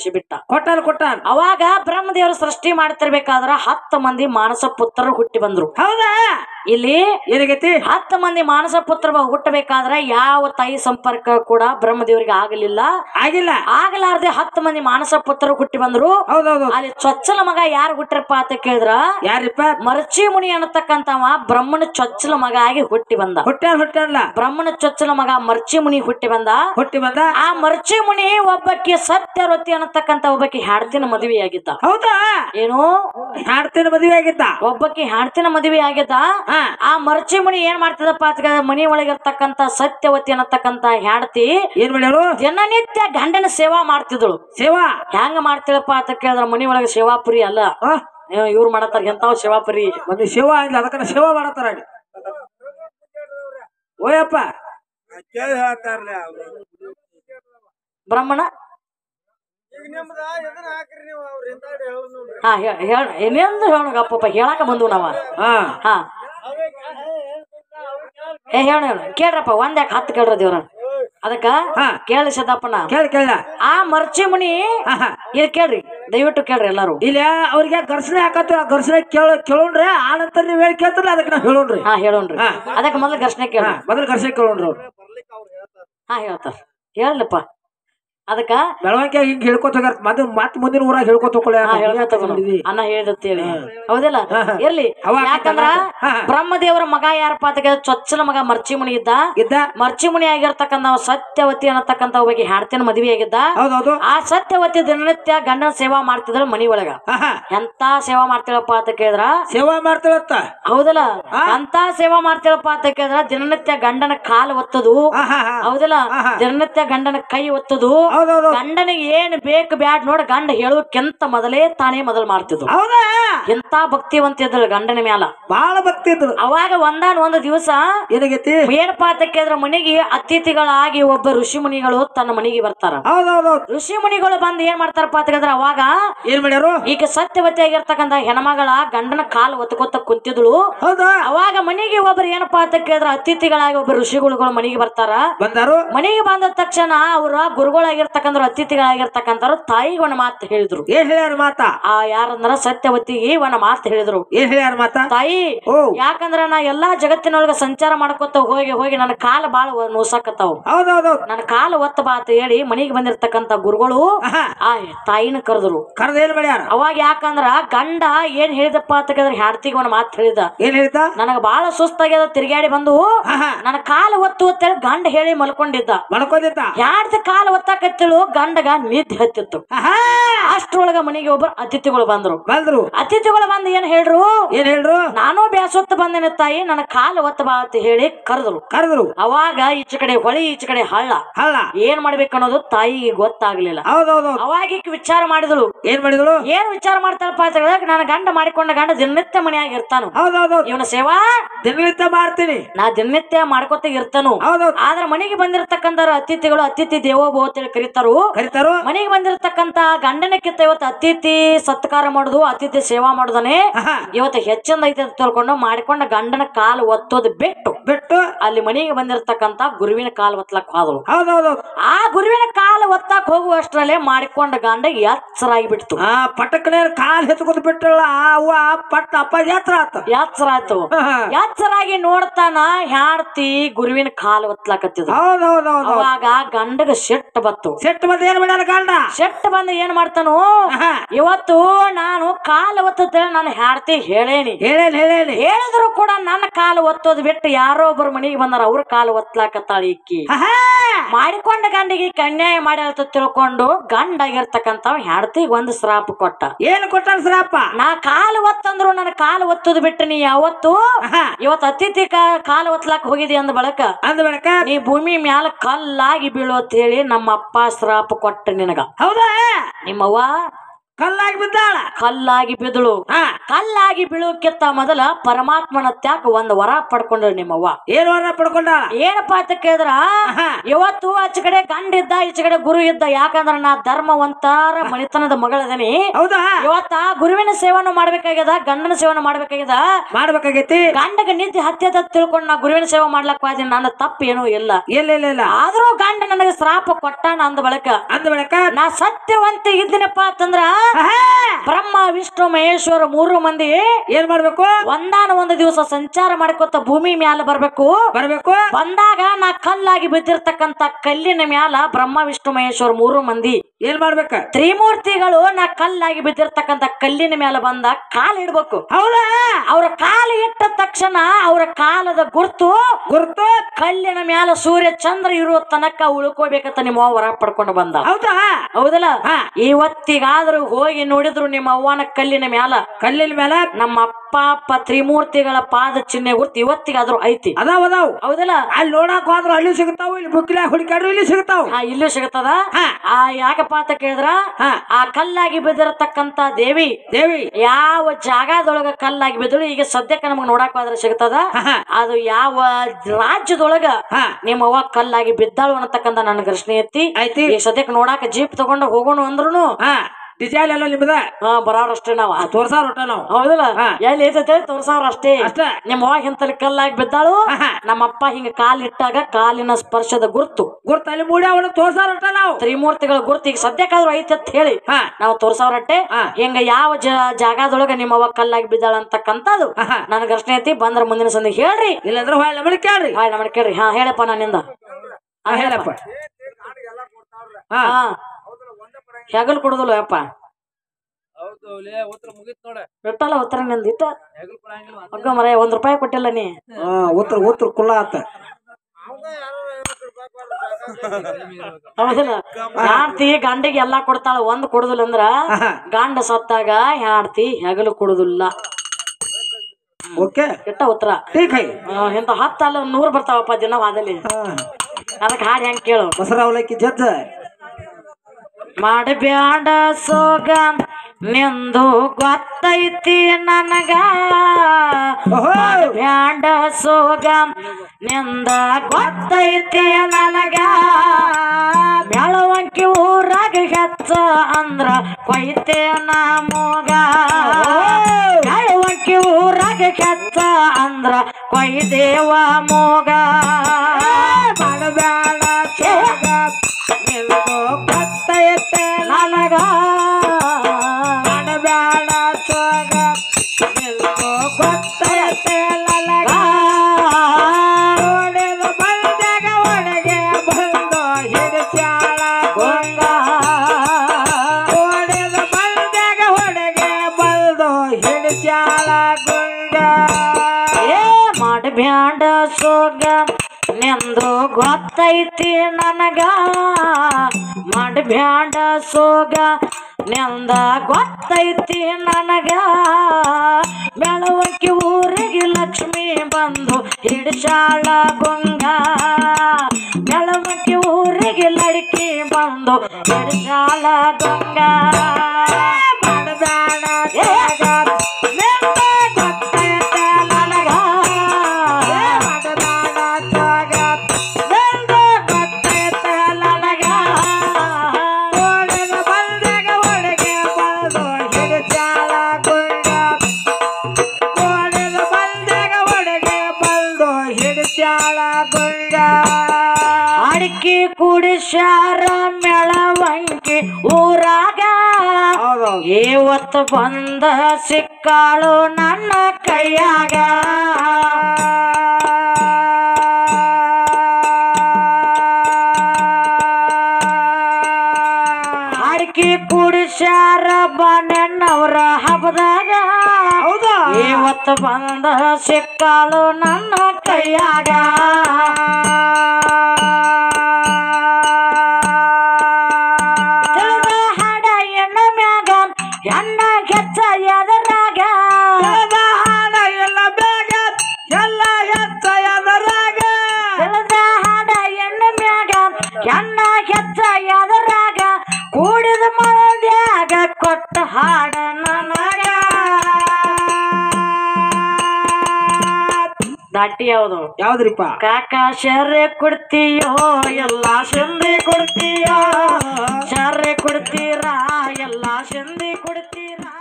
ಋಷಿ ಬಿಟ್ಟ ಕೊಟ್ಟಾನ ಕೊಟ್ಟಾನ ಅವಾಗ ಬ್ರಹ್ಮದೇವರು ಸೃಷ್ಟಿ ಮಾಡ್ತಿರ್ಬೇಕಾದ್ರ ಹತ್ತು ಮಂದಿ ಮಾನಸ ಪುತ್ರರು ಹುಟ್ಟಿ ಬಂದ್ರು ಹೌದಾ ಇಲ್ಲಿ ಏನಾಗೈತಿ ಹತ್ತು ಮಂದಿ ಮಾನಸ ಪುತ್ರ ಹುಟ್ಟಬೇಕಾದ್ರ ಯಾವ ತಾಯಿ ಸಂಪರ್ಕ ಕೂಡ ಬ್ರಹ್ಮದೇವರಿಗೆ ಆಗಲಿಲ್ಲ ಆಗಿಲ್ಲ ಆಗಲಾರ್ದೆ ಹತ್ತು ಮಂದಿ ಮಾನಸ ಪುತ್ರರು ಹುಟ್ಟಿ ಬಂದ್ರು ಹೌದೌದು ಅಲ್ಲಿ ಚೊಚ್ಚಲ ಮಗ ಯಾರು ಹುಟ್ಟಿರಪ್ಪ ಅಂತ ಕೇಳಿದ್ರ ಯಾರಿಪ್ಪ ಮರ್ಚಿ ಮುನಿ ಅನ್ನತಕ್ಕಂತವ ಬ್ರಹ್ಮನ ಚೊಚ್ಚಲ ಮಗ ಆಗಿ ಹುಟ್ಟಿ ಬಂದ ಹುಟ್ಟ್ಯಾನ ಹುಟ್ಟ್ಯಾನಲ್ಲ ಬ್ರಹ್ಮನ ಚೊಚ್ಚಲ ಮಗ ಮರ್ಚಿ ಮುನಿ ಹುಟ್ಟಿ ಬಂದ ಹುಟ್ಟಿ ಬಂದ ಆ ಮರ್ಚಿ ಮುನಿ ಒಬ್ಬಕ್ಕೆ ಸತ್ಯರತಿ ಅನ್ನತಕ್ಕಂತ ಒಬ್ಬಕ್ಕೆ ಹಾಡ್ತಿನ ಮದುವೆಯಾಗಿದ್ದ ಹೌದಾ ಏನು ಹಾಡ್ತೇನೆ ಮದುವೆ ಆಗಿದ್ದ ಒಬ್ಬಕ್ಕೆ ಹಾಡ್ತಿನ ಮದುವೆ ಆಗಿದ್ದ ಹಾ ಆ ಮರ್ಚಿ ಮುನಿ ಏನ್ ಮಾಡ್ತಿದಪ್ಪ ಅಂತ ಕೇಳಿದ್ರೆ ಮನಿ ಒಳಗಿರ್ತಕ್ಕಂತ ಸತ್ಯವತಿ ಅನ್ನತಕ್ಕಂತ ಹೆಂಡತಿ ಏನ್ ಮಾಡ್ಯಾಳು ದಿನನಿತ್ಯ ಗಂಡನ ಸೇವಾ ಮಾಡ್ತಿದಳು ಸೇವಾ ಹೆಂಗ ಮಾಡ್ತಿಳಪ್ಪ ಅಂತ ಕೇಳಿದ್ರ ಮನಿ ಒಳಗೆ ಸೇವಾಪುರಿ ಅಲ್ಲ ಆ, ಇವ್ರು ಮಾಡತ್ತಾರ ಎಂತಾವ್ ಸೇವಾಪುರಿ ಮಂದಿ ಸೇವಾ ಇಲ್ಲ ಅದಕ್ಕ ಸೇವಾ ಮಾಡತ್ತಾರ ಅಲ್ಲಿ. ಓಯಪ್ಪ ಕೇಳಿ ಹೇಳ್ತಾರಲ್ಲ ಅವ್ರು ಬ್ರಹ್ಮಣ ಈಗ ನಿಮ್ದ ಇದನ್ನ ಹಾಕ್ರಿ ನೀವು ಅವ್ರ ಹಿಂದಾಡಿ ಹೇಳೋದ್ ನೋಡ್ರಿ ಹಾ ಹೇಳ ಹೇಳ ಏನೇಂದು ಹೇಳಪ್ಪ ಹೇಳಾಕ ಬಂದು ನಾವ ಹಾ ಹಾ ಏ ಹೇಳ ಹೇಳ ಕೇಳ್ರಪ್ಪ ಒಂದ್ ಯಾಕೆ ಹತ್ತು ಕೇಳ್ರ ದೇವ್ರ ಅದಕ್ಕ ಹಾ. ಕೇಳಿ ಸಿದ್ದಪ್ಪನ ಕೇಳಿ ಕೇಳ ಆ ಮರ್ಚಿ ಮುನಿ ಹಾ ಹಾ ಇದು ಕೇಳ್ರಿ ದಯವಿಟ್ಟು ಕೇಳ್ರಿ ಎಲ್ಲಾರು ಇಲ್ಲ ಅವ್ರಿಗೆ ಘರ್ಷಣೆ ಹಾಕತ್ತ ಘರ್ಷಣೆ ಕೇಳ ಕೇಳೋಣ್ರಿ ಆ ನಂತರ ನೀವ್ ಹೇಳಿ ಕೇಳ್ತಾರಲ್ಲ ಅದಕ್ಕೆ ನಾವು ಹೇಳೋಣ್ರಿ ಹಾ ಹೇಳೋಣ್ರಿ ಹಾ. ಅದಕ್ಕೆ ಮೊದಲು ಘರ್ಷಣೆ ಕೇಳ್ರಿ ಹಾ ಮೊದಲು ಘರ್ಷಣೆ ಕೇಳೋಣ್ರಿ ಅವ್ರು ಹಾ ಹೇಳ್ತಾರ ಹೇಳಪ್ಪ ಅದಕ್ಕ ಬೆಳವಣಿಗೆ ಹಿಂಗ್ ಹೇಳ್ಕೊತ ಹೋಗ್ಯಾರ ಮೊದಲು ಮತ್ ಮುಂದಿನ ಊರಾಗ ಹೇಳ್ಕೊತ ಹೋಗ್ಕೊಳ್ಳಿ ಹಾ ಹೇಳ್ಕೊತ ಅನ್ನ ಹೇಳಿದತ್ತೇಳಿ ಹೌದಿಲ್ಲ ಇರ್ಲಿ ಅವ ಯಾಕಂದ್ರ ಹಾ. ಬ್ರಹ್ಮದೇವರ ಮಗ ಯಾರಪ್ಪ ಅಂತ ಕೇಳಿದ್ರೆ ಚೊಚ್ಚಲ ಮಗ ಮರ್ಚಿ ಮುನಿ ಇದ್ದ ಇದ್ದ ಮರ್ಚಿ ಮುನಿ ಆಗಿರ್ತಕ್ಕಂಥ ಸತ್ಯವತಿ ಅನ್ನತಕ್ಕಂಥ ಒಬ್ಬಗೆ ಹಾಡ್ತೇನ ಮದುವೆ ಆಗಿದ್ದ ಹೌದೌದು ಆ ಸತ್ಯವತಿ ದಿನನಿತ್ಯ ಗಂಡನ ಸೇವಾ ಮಾಡ್ತಿದ್ರು ಮನಿ ಒಳಗ ಹಾ ಹಾ ಎಂತ ಸೇವಾ ಮಾಡ್ತಿಳಪ್ಪ ಅಂತ ಕೇಳಿದ್ರ ಸೇವಾ ಮಾಡ್ತಾಳತ್ತ ಹೌದಲ್ಲ ಎಂತ ಸೇವಾ ಮಾಡ್ತಿಳಪ್ಪ ಅಂತ ಕೇಳಿದ್ರ ದಿನನಿತ್ಯ ಗಂಡನ ಕಾಲು ಒತ್ತದು ಹಾ ಹಾ ಹಾ ಹೌದಲ್ಲ ಆಹಾ. ದಿನನಿತ್ಯ ಗಂಡನ ಕೈ ಒತ್ತದು ಹೌದೌದು ಗಂಡನಿಗೆ ಏನ್ ಬೇಕು ಬ್ಯಾಡ್ ನೋಡ ಗಂಡ ಹೇಳೋಕ್ಕಿಂತ ಮೊದಲೇ ತಾನೇ ಮೊದಲು ಮಾಡ್ತಿದ್ರು ಹೌದಾ ಎಂತ ಭಕ್ತಿವಂತ ಇದ್ದಳು ಗಂಡನ ಮ್ಯಾಲ ಬಾಳ ಭಕ್ತಿ ಇದ್ರು ಅವಾಗ ಒಂದಾನ ಒಂದು ದಿವಸ ಏನಾಗೈತಿ ಏನಪ್ಪ ಅಂತ ಕೇಳಿದ್ರ ಮನೆಗೆ ಅತಿಥಿಗಳಾಗಿ ಒಬ್ಬ ಋಷಿ ಮುನಿಗಳು ತನ್ನ ಮನೆಗೆ ಬರ್ತಾರ ಹೌದೌದು ಋಷಿ ಮುನಿಗಳು ಬಂದು ಏನ್ ಮಾಡ್ತಾರಪ್ಪ ಅಂತ ಕೇಳಿದ್ರ ಅವಾಗ ಏನ್ ಮಾಡ್ಯಾರು ಈಗ ಸತ್ಯವತಿ ಆಗಿರ್ತಕ್ಕಂಥ ಹೆಣ್ಮಗಳ ಗಂಡನ ಕಾಲು ಒತ್ತಕೊತ್ತ ಕುಂತಿದ್ಳು ಹೌದಾ ಅವಾಗ ಮನೆಗೆ ಒಬ್ರು ಏನಪ್ಪಾ ಅಂತ ಕೇಳಿದ್ರ ಅತಿಥಿಗಳಾಗಿ ಒಬ್ಬ ಋಷಿಗಳು ಮನೆಗೆ ಬರ್ತಾರ ಬಂದಾರು ಮನೆಗೆ ಬಂದ ತಕ್ಷಣ ಅವ್ರ ಗುರುಗಳಾಗಿರ್ತಕ್ಕಂಥ ಅತಿಥಿಗಳಾಗಿರ್ತಕ್ಕಂಥವ್ರು ತಾಯಿಗೆ ಒಂದು ಮಾತು ಹೇಳಿದ್ರು ಏನ್ ಹೇಳ್ಯಾರ ಮಾತಾ ಆ ಯಾರಂದ್ರ ಸತ್ಯವತಿಗೆ ಒಂದು ಮಾತು ಹೇಳಿದ್ರು ಏನ್ ಹೇಳ್ಯಾರ ಮಾತಾ ತಾಯಿ ಓ ಯಾಕಂದ್ರ ನಾ ಎಲ್ಲಾ ಜಗತ್ತಿನೊಳಗ ಸಂಚಾರ ಮಾಡ್ಕೊತ ಹೋಗಿ ಹೋಗಿ ನನ್ನ ಕಾಲ ಬಾಳ ನೋಸಾಕತ್ತಾವ ಹೌದೌದು ನನ್ನ ಕಾಲ ಒತ್ತ ಬಾ ಅಂತ ಹೇಳಿ ಮನೆಗೆ ಬಂದಿರ್ತಕ್ಕಂಥ ಗುರುಗಳು ಆಹಾ ಆ ತಾಯಿನ ಕರೆದ್ರು ಕರ್ದ ಏನ್ ಮಾಡ್ಯಾರ ಅವಾಗ ಯಾಕಂದ್ರ ಗಂಡ ಏನ್ ಹೇಳಿದಪ್ಪ ಅಂತ ಕೇಳಿದ್ರೆ ಹೆಂಡತಿಗೆ ಒಂದು ಮಾತು ಹೇಳಿದ ಏನ್ ಹೇಳ್ತಾ ನನಗ ಬಾಳ ಸುಸ್ತಾಗ್ಯದ ತಿರುಗಾಡಿ ಬಂದು ಆಹಾ ನನ್ನ ಕಾಲ ಒತ್ತು ಅಂತೇಳಿ ಗಂಡ ಹೇಳಿ ಮಲ್ಕೊಂಡಿದ್ದ ಮಲ್ಕೊಂಡಿದ್ದ ಹೆಂಡತಿ ಕಾಲ ಒತ್ತಾಕತ್ತಿಳು ಗಂಡಗ ನಿದ್ದೆ ಹತ್ತಿತ್ತು ಆಹಾ ಅಷ್ಟ್ರೊಳಗ ಮನೆಗೆ ಒಬ್ಬರು ಅತಿಥಿಗಳು ಬಂದ್ರು ಬಂದ್ರು ಅತಿಥಿಗಳು ಬಂದು ಏನ್ ಹೇಳ್ರು ಏನ್ ಹೇಳ್ರು ನಾನು ಬ್ಯಾಸೊತ್ತ ಬಂದೇನೆ ತಾಯಿ ನನ್ನ ಕಾಲು ಒತ್ತ ಬಾ ಅಂತ ಹೇಳಿ ಕರೆದ್ರು ಕರೆದ್ರು ಅವಾಗ ಈಚೆ ಕಡೆ ಹೊಳಿ ಈಚೆ ಕಡೆ ಹಳ್ಳ ಹಳ್ಳ ಏನ್ ಮಾಡ್ಬೇಕು ಅನ್ನೋದು ತಾಯಿಗೆ ಗೊತ್ತಾಗ್ಲಿಲ್ಲ ಹೌದೌದು ಅವಾಗ ಈಕಿ ವಿಚಾರ ಮಾಡಿದಳು ಏನ್ ಮಾಡಿದ್ರು ಏನ್ ವಿಚಾರ ಮಾಡ್ತಾಳಪ್ಪ ಅಂತ ಹೇಳಿದಾಗ ನನ್ನ ಗಂಡ ಮಾಡಿಕೊಂಡ ಗಂಡ ದಿನನಿತ್ಯ ಮನೆಯಾಗ ಇರ್ತಾನು ಹೌದೌದು ಇವನ ಸೇವಾ ದಿನನಿತ್ಯ ಮಾಡ್ತೀನಿ ನಾ ದಿನನಿತ್ಯ ಮಾಡ್ಕೊತ ಇರ್ತಾನು ಹೌದೌದು ಆದ್ರ ಮನೆಗೆ ಬಂದಿರತಕ್ಕಂತ ಅತಿಥಿಗಳು ಅತಿಥಿ ದೇವೋಭವ ಅಂತೇಳಿ ಕರೀತಾರು ಕರಿತಾರು ಮನೆಗೆ ಬಂದಿರತಕ್ಕಂತ ಗಂಡನಕ್ಕಿಂತ ಇವತ್ತು ಅತಿಥಿ ಸತ್ಕಾರ ಮಾಡುದು ಅತಿಥಿ ಸೇವಾ ಮಾಡುದನೆ ಆಹಾ ಇವತ್ತು ಹೆಚ್ಚಿಂದ ಐತೆ ಅಂತ ತಿಳ್ಕೊಂಡು ಮಾಡಿಕೊಂಡ ಗಂಡನ ಕಾಲು ಒತ್ತೋದು ಬಿಟ್ಟು ಬಿಟ್ಟು ಅಲ್ಲಿ ಮನೆಗೆ ಬಂದಿರತಕ್ಕಂತ ಗುರುವಿನ ಕಾಲು ಒತ್ತಲಕ್ ಹೋದಳು ಹೌದೌದು ಆ ಗುರುವಿನ ಕಾಲು ಒತ್ತಾಕ್ ಹೋಗುವಷ್ಟರಲ್ಲೇ ಮಾಡಿಕೊಂಡ ಗಂಡ ಎಚ್ಚರಾಗಿ ಬಿಡ್ತು ಆ ಪಟಕನೇ ಕಾಲ್ ಹೆತ್ಕೊತ್ ಬಿಟ್ಟಳ ಅವ್ವ ಪಟ್ಟ ಅಪ್ಪ ಜಾತ್ರ ಆತ ಎಚ್ಚರ ಆಯ್ತು ಆಹಾ. ಎಚ್ಚರಾಗಿ ನೋಡ್ತಾನ ಹ್ಯಾಡ್ತಿ ಗುರುವಿನ ಕಾಲು ಒತ್ತಲಾಕತ್ತಿದ್ರು ಹೌದೌದೌದು ಅವಾಗ ಗಂಡಗ ಸಿಟ್ಟು ಬತ್ತು ಸೆಟ್ ಬಂದ ಏನ್ ಮಾಡ್ಯಾರ ಗಂಡ ಸಿಟ್ಟು ಬಂದು ಏನ್ ಮಾಡ್ತಾನು ಆಹಾ. ಇವತ್ತು ನಾನು ಕಾಲು ಒತ್ತುತ್ತೇಳಿ ನಾನು ಹ್ಯಾಡ್ತಿ ಹೇಳೇನಿ ಹೇಳೇನ್ ಹೇಳೇನಿ ಹೇಳಿದ್ರು ಕೂಡ ನನ್ನ ಕಾಲು ಒತ್ತೋದ್ ಬಿಟ್ಟು ಯಾರೋ ಒಬ್ರು ಮನೆಗೆ ಬಂದಾರ ಅವ್ರ ಕಾಲು ಒತ್ತಲಾಕತ್ತಾಳ ಇಕ್ಕಿ ಆಹಾ. ಮಾಡಿಕೊಂಡ ಗಂಡಿಗೆ ಅನ್ಯಾಯ ಮಾಡಿ ಅಂತ ತಿಳ್ಕೊಂಡು ಗಂಡ ಆಗಿರ್ತಕ್ಕಂಥವ್ ಹೆಂಡತಿಗೆ ಒಂದು ಶ್ರಾಪ ಕೊಟ್ಟ ಏನ್ ಕೊಟ್ಟಾನ ಸರಪ್ಪ ನಾ ಕಾಲು ಒತ್ತಂದ್ರು ನನ್ನ ಕಾಲು ಒತ್ತುದ್ ಬಿಟ್ಟು ನೀ ಯಾವತ್ತು ಆಹಾ. ಇವತ್ತು ಅತಿಥಿ ಕಾ- ಕಾಲು ಒತ್ತಲಾಕ ಹೋಗಿದಿ ಅಂದ ಬಳಕ ಅಂದ ಬೆಳಕ ನೀ ಭೂಮಿ ಮ್ಯಾಲ ಕಲ್ಲಾಗಿ ಬೀಳು ಅಂತ ಹೇಳಿ ನಮ್ಮ ಅಪ್ಪ ಶ್ರಾಪ ಕೊಟ್ಟ ನಿನಗ ಹೌದಾ ನಿಮ್ಮವ್ವ ಕಲ್ಲಾಗಿ ಬಿದ್ದಾಳ ಕಲ್ಲಾಗಿ ಬಿದ್ದಳು ಹಾ ಕಲ್ಲಾಗಿ ಬೀಳೋಕ್ಕಿಂತ ಮೊದಲ ಪರಮಾತ್ಮನ ತ್ಯಾಕ ಒಂದ್ ವರ ಪಡ್ಕೊಂಡ್ರು ನಿಮ್ಮವ್ವ ಏನ್ ವರ ಪಡ್ಕೊಂಡಾಳ ಏನಪ್ಪಾ ಅಂತ ಕೇಳಿದ್ರ ಆಹಾ. ಇವತ್ತು ಆಚೆ ಕಡೆ ಗಂಡ ಇದ್ದ ಈಚೆ ಕಡೆ ಗುರು ಇದ್ದ ಯಾಕಂದ್ರ ನಾ ಧರ್ಮವಂತಾರ ಮಣಿತನದ ಮಗಳದನಿ ಹೌದಾ ಇವತ್ತ ಗುರುವಿನ ಸೇವನೆ ಮಾಡ್ಬೇಕಾಗ್ಯದ ಗಂಡನ ಸೇವನೆ ಮಾಡ್ಬೇಕಾಗ್ಯದ ಮಾಡ್ಬೇಕಾಗೈತಿ ಗಂಡಗ ನಿದ್ದೆ ಹತ್ಯದ ತಿಳ್ಕೊಂಡು ನಾ ಗುರುವಿನ ಸೇವೆ ಮಾಡ್ಲಕ್ ಹೋದಿನಿ ನನ್ನ ತಪ್ಪು ಏನೂ ಇಲ್ಲ ಇಲ್ಲ ಇಲ್ಲ ಇಲ್ಲ ಆದ್ರೂ ಗಂಡ ನನಗೆ ಶ್ರಾಪ ಕೊಟ್ಟಾನ ಅಂದ ಬಳಿಕ ಅಂದ ಬಳಿಕ ನಾ ಸತ್ಯವಂತ ಇದ್ದೀನಪ್ಪ ಅಂತಂದ್ರ ಆಹಾ. ಬ್ರಹ್ಮ ವಿಷ್ಣು ಮಹೇಶ್ವರ ಮೂರು ಮಂದಿ ಏನ್ ಮಾಡ್ಬೇಕು ಒಂದಾನ ಒಂದು ದಿವಸ ಸಂಚಾರ ಮಾಡ್ಕೊತ ಭೂಮಿ ಮ್ಯಾಲ ಬರ್ಬೇಕು ಬರ್ಬೇಕು ಬಂದಾಗ ನಾ ಕಲ್ಲಾಗಿ ಬಿದ್ದಿರ್ತಕ್ಕಂತ ಕಲ್ಲಿನ ಮ್ಯಾಲ ಬ್ರಹ್ಮ ವಿಷ್ಣು ಮಹೇಶ್ವರ ಮೂರು ಮಂದಿ ಏನ್ ಮಾಡ್ಬೇಕ ತ್ರಿಮೂರ್ತಿಗಳು ನಾ ಕಲ್ಲಾಗಿ ಬಿದ್ದಿರ್ತಕ್ಕಂತ ಕಲ್ಲಿನ ಮ್ಯಾಲ ಬಂದ ಕಾಲ್ ಇಡ್ಬೇಕು ಹೌದಾ ಅವ್ರ ಕಾಲು ಇಟ್ಟ ತಕ್ಷಣ ಅವರ ಕಾಲದ ಗುರ್ತು ಗುರುತು ಕಲ್ಲಿನ ಮ್ಯಾಲ ಸೂರ್ಯ ಚಂದ್ರ ಇರುವ ತನಕ ಉಳ್ಕೋಬೇಕಂತ ನಿಮ್ಮ ಅವ್ವ ವರ ಪಡ್ಕೊಂಡು ಬಂದ ಹೌದಾ ಹೌದಲ್ಲ ಹಾ. ಇವತ್ತಿಗಾದ್ರೂ ಹೋಗಿ ನೋಡಿದ್ರು ನಿಮ್ಮ ಅವ್ವನ ಕಲ್ಲಿನ ಮ್ಯಾಲ ಕಲ್ಲಿನ ಮೇಲ ನಮ್ಮ ಅಪ್ಪ ಅಪ್ಪ ತ್ರಿಮೂರ್ತಿಗಳ ಪಾದ ಚಿಹ್ನೆ ಗುರ್ತು ಇವತ್ತಿಗಾದ್ರೂ ಐತಿ ಅದಾವ ಅದಾವ್ ಹೌದಲ್ಲ ಅಲ್ಲಿ ನೋಡಕ್ ಹೋದ್ರು ಅಲ್ಲಿ ಸಿಗ್ತಾವ ಇಲ್ಲಿ ಬುಕ್ಕಿಲ ಹುಡುಕಾಡ್ರು ಇಲ್ಲಿ ಸಿಗ್ತಾವ ಆ ಇಲ್ಲೂ ಸಿಗತದ ಹಾ. ಆ ಯಾಕಪ್ಪ ಅಂತ ಕೇಳಿದ್ರ ಹಾ. ಆ ಕಲ್ಲಾಗಿ ಬಿದ್ದಿರತಕ್ಕಂತ ದೇವಿ ದೇವಿ ಯಾವ ಜಾಗದೊಳಗ ಕಲ್ಲಾಗಿ ಬಿದ್ದಳು ಈಗ ಸದ್ಯಕ್ಕೆ ನಮಗ್ ನೋಡಕ್ ಹೋದ್ರೆ ಸಿಗ್ತದ ಹಾ. ಅದು ಯಾವ ರಾಜ್ಯದೊಳಗ ಹಾ. ನಿಮ್ಮ ಅವ್ವ ಕಲ್ಲಾಗಿ ಬಿದ್ದಾಳು ಅನ್ನತಕ್ಕಂತ ನನ್ನ ಪ್ರಶ್ನೆ ಐತಿ ಐತಿ ಈಗ ಸದ್ಯಕ್ಕೆ ನೋಡಾಕ ಜೀಪ್ ತಗೊಂಡು ಹೋಗೋಣ ಅಂದ್ರುನು ಹಾ ಡಿಜೈಲ್ ಎಲ್ಲ ನಿಮ್ದ ಹಾ ಬರೋರಷ್ಟೇ ನಾವ ತೋರ್ಸಾರ ಒಟ್ಟ ನಾವು ಹೌದಲ್ಲ ಹಾ. ಎಲ್ಲಿ ಐತೈತೆ ತೋರ್ಸಾವ್ರ ಅಷ್ಟೇ ಅಷ್ಟೇ. ನಿಮ್ಮ ಅವಾಗ ಇಂತಲ್ಲಿ ಕಲ್ಲಾಗಿ ಬಿದ್ದಾಳು ಆಹಾ. ನಮ್ಮಪ್ಪ ಹಿಂಗ ಕಾಲಿಟ್ಟಾಗ ಕಾಲಿನ ಸ್ಪರ್ಶದ ಗುರ್ತು ಗುರ್ತ ಅಲ್ಲಿ ಮೂಡಿ ಅವನು ತೋರ್ಸಾರ ಒಟ್ಟ ನಾವು ತ್ರಿಮೂರ್ತಿಗಳ ಗುರ್ತು ಈಗ ಸದ್ಯಕ್ಕಾದ್ರೂ ಐತೆ ಅಂತ ಹೇಳಿ ಹಾ. ನಾವು ತೋರ್ಸವ್ರಟ್ಟೆ ಹಾ. ಹಿಂಗ ಯಾವ ಜ- ಜಾಗದೊಳಗ ನಿಮ್ಮವ್ವ ಕಲ್ಲಾಗಿ ಬಿದ್ದಾಳ ಅಂತಕ್ಕಂಥದ್ದು ಆಹಾ. ನನಗೆ ಪ್ರಶ್ನೆ ಐತಿ ಬಂದ್ರ ಮುಂದಿನ ಸಂದಿ ಹೇಳ್ರಿ ಇಲ್ಲಂದ್ರ ಹೊಳ್ಳಿ ನಮ್ಮನ್ನ ಕೇಳ್ರಿ ಹಾಯ್ ನಮ್ಮನ್ನ ಕೇಳ್ರಿ ಹಾ ಹೇಳಪ್ಪ ನಾನಿಂದ ಹಾ, ಹೇಳಪ್ಪ ಹಾ ಹಾ ಹೆಗಲ್ ಕೊಡುದಿಲ್ಲ ಯಪ್ಪ ಹೌದು ಉತ್ತರ ಮುಗಿತ್ ನೋಡ ಬಿಟ್ಟಲ್ಲ ಉತ್ತರ ನಿಂದ ಇಟ್ಟ ಹೆಗಲ್ ಕೊಡಂಗಿಲ್ಲ ಅಕ್ಕ ಮರ ಒಂದ್ ರೂಪಾಯಿ ಕೊಟ್ಟಿಲ್ಲ ನೀ ಹಾ, ಉತ್ತರ ಉತ್ತರ ಕುಲ್ಲ ಆತ ಹೌದಿಲ್ಲ ಹೆಂಡ್ತಿ ಗಂಡಿಗೆ ಎಲ್ಲಾ ಕೊಡ್ತಾಳ ಒಂದ್ ಕೊಡುದಿಲ್ಲ ಅಂದ್ರ ಆಹಾ. ಗಂಡ ಸತ್ತಾಗ ಹೆಂಡ್ತಿ ಹೆಗಲು ಕೊಡುದಿಲ್ಲ ಓಕೆ ಕೆಟ್ಟ ಉತ್ತರ ಟೀಕ್ ಹೈ ಆ, ಇಂತ ಹತ್ತಲ್ಲ ನೂರ್ ಬರ್ತಾವಪ್ಪ ದಿನ ವಾದಲ್ಲಿ ಹಾ ಅದಕ್ಕೆ ಹಾಡು ಹೆಂಗ್ ಕೇಳು ಮೊಸರ ಅವಲಕ್ಕಿ ಜಜ್ಜ ಮಾಡಬ್ಯಾಡ ಸೋಗ ನಿಂದು ಗೊತ್ತೈತಿ ನನಗ ಓಹೋ. ಬ್ಯಾಡ ಸೋಗ ನಿಂದ ಗೊತ್ತೈತಿ ನನಗ ಬೆಳವಂಕಿ ಊರಾಗ ಹೆಚ್ಚ ಅಂದ್ರ ಕೊಯ್ತೆ ನಮಗ ಬೆಳವಂಕಿ ಊರಾಗ ಹೆಚ್ಚ ಅಂದ್ರ ಕೊಯ್ದೇವ ಮೋಗ ಮಾಡಬೇಡ ಸೋಗ ನಿಂದು ಗೊತ್ತೈತೆ ನನಗ ಮಾಡಬೇಡ ಸೋಗ ನಿಂದು ಗೊತ್ತೈತೆ ನನಗ ನೋಡಿದ ಬಂದಾಗ ಒಳಗೆ ಬಂದು ಹಿಡಿಸ್ಯಾಳ ಗೊಂಗ ನೋಡಿದ ಬಂದಾಗ ಒಳಗೆ ಬಂದು ಹಿಡಿಸ್ಯಾಳ ಗೊಂಗ ಏ ಮಾಡಬ್ಯಾಡ ಸೋಗ ನಿಂದು ಗೊತ್ತೈತಿ ನನಗ ಮಾಡಬ್ಯಾಡ ಸೋಗ ನಿಂದ ಗೊತ್ತೈತಿ ನನಗ ಬೆಳವಕ್ಕಿ ಊರಿಗೆ ಲಕ್ಷ್ಮಿ ಬಂದು ಹಿಡಿಸಾಳ ಗೊಂಗ ಬೆಳವಕ್ಕಿ ಊರಿಗೆ ಲಡ್ಕಿ ಬಂದು ಹಿಡಿಸಾಳ ಗೊಂಗ ಮಾಡಬೇಡ ಏ, ಸೋಗ ನಿಂದ ಗೊತ್ತೈತಿ ನನಗ ಮಾಡಬೇಡ ಸೋಗ ನಿಂದ ಗೊತ್ತೈತಿ ನನಗ ನೋಡಿದ ಬಂದಾಗ ಒಳಗೆ ಬಂದು ಹಿಡಿಸ್ಯಾಳ ಗೊಂಗ ನೋಡಿದ ಬಂದಾಗ ಒಳಗೆ ಬಂದು ಹಿಡಿಸ್ಯಾಳ ಗೊಂಗ ಅಡಿಕೆ ಕುಡಿಸ್ಯಾರ ಮೆಳವಂಕಿ ಊರಾಗ ಹೌದೌದು ಇವತ್ತು ಬಂದ ಸಿಕ್ಕಾಳು ನನ್ನ ಕೈಯಾಗ ಅಡಿಕೆ ಕುಡಿಸ್ಯಾರ ಬಾನಣ್ಣವ್ರ ಹಬ್ಬದಾಗ ಹೌದಾ ಇವತ್ತು ಬಂದ ಸಿಕ್ಕಾಳು ನನ್ನ ಕೈಯಾಗ ತಿಳಿದ ಹಾಡ ಎಣ್ಣ ಮ್ಯಾಗ ಎಣ್ಣ ಹೆಚ್ಚ ಎದರಾಗ ಎಲ್ಲದ ಹಾಡ ಎಲ್ಲ ಬೇಗ ಎಲ್ಲ ಎತ್ತ ಎದರಾಗ ತಿಳಿದ ಹಾಡ ಎಣ್ಣ ಮ್ಯಾಗ ಎಣ್ಣ ಹೆಚ್ಚ ಎದರಾಗ ಕೂಡಿದ ಮಳದ್ಯಾಗ ಕೊಟ್ಟ ದಾಟಿ ಯಾವುದು ಯಾವ್ದ್ರಿಪ್ಪ ಕಾಕ ಶರ್ರೆ ಕೊಡ್ತೀಯೋ ಎಲ್ಲ ಸಂದಿ ಕೊಡ್ತೀಯೋ ಶರ್ರೆ ಕೊಡ್ತೀರಾ ಎಲ್ಲ ಸಂದಿ ಕೊಡ್ತೀರಾ